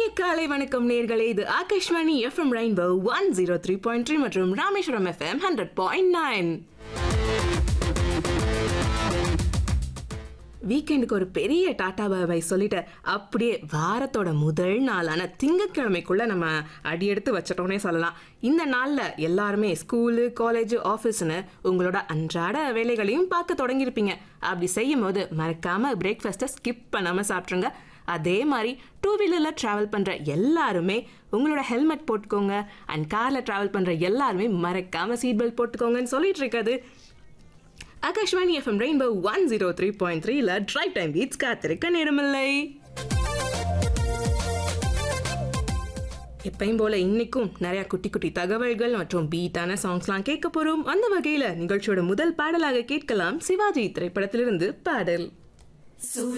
காலை வணக்கம் நேர்களே இது Akashvani FM rainbow one zero three point three மற்றும் Rameswaram FM hundred point nine வீக்கெண்டுக்கு ஒரு பெரிய டாடா பாபாய் சொல்லிட்டு அப்படியே வாரத்தோட முதல் நாளான திங்கட்கிழமைக்குள்ள நம்ம அடியெடுத்து வச்சிட்டோன்னே சொல்லலாம் இந்த நாளில் எல்லாருமே ஸ்கூலு காலேஜ் ஆஃபீஸ்னு உங்களோட அன்றாட வேலைகளையும் பார்க்க தொடங்கியிருப்பீங்க அப்படி செய்யும் போது மறக்காம பிரேக்ஃபாஸ்ட்டை ஸ்கிப் பண்ணாமல் சாப்பிட்ருங்க அதே மாதிரி டூ வீலரில் ட்ராவல் பண்ணுற எல்லாருமே உங்களோட ஹெல்மெட் போட்டுக்கோங்க அண்ட் காரில் ட்ராவல் பண்ணுற எல்லாருமே மறக்காமல் சீட் பெல்ட் போட்டுக்கோங்கன்னு சொல்லிட்டு இருக்காது Akashvani FM rainbow one zero three point த்ரீல டிரைவ் டைம் பீட்ஸ் காத்திருக்க நேரமில்லை எப்பயும் போல இன்னைக்கும் நிறைய குட்டி குட்டி தகவல்கள் மற்றும் பீட்டான சாங்ஸ்லாம் கேட்க போறோம் அந்த வகையில நிகழ்ச்சியோட முதல் பாடலாக கேட்கலாம் சிவாஜி திரைப்படத்திலிருந்து பாடல்